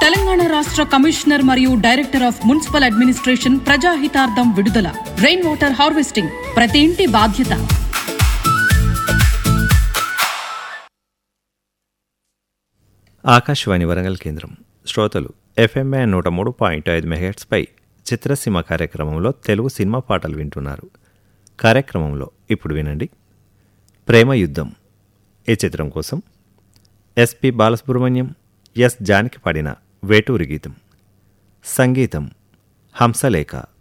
తెలంగాణ రాష్ట్ర కమిషనర్ మరియు director of municipal administration ప్రజాహితార్థం విడుదల రెయిన్ వాటర్ హార్వెస్టింగ్ ప్రతి ఇంటి బాధ్యత ఆకాశవాణి వరంగల్ కేంద్రం శ్రోతలు ఎఫ్ఎంఏ నూట మూడు పాయింట్ ఐదు మెగాట్స్పై చిత్రసీమ కార్యక్రమంలో తెలుగు సినిమా పాటలు వింటున్నారు కార్యక్రమంలో ఇప్పుడు వినండి ప్రేమ యుద్ధం ఈ చిత్రం కోసం ఎస్పి బాలసుబ్రహ్మణ్యం ఎస్ జానకి పాడిన వేటూరి గీతం సంగీతం హంసలేఖ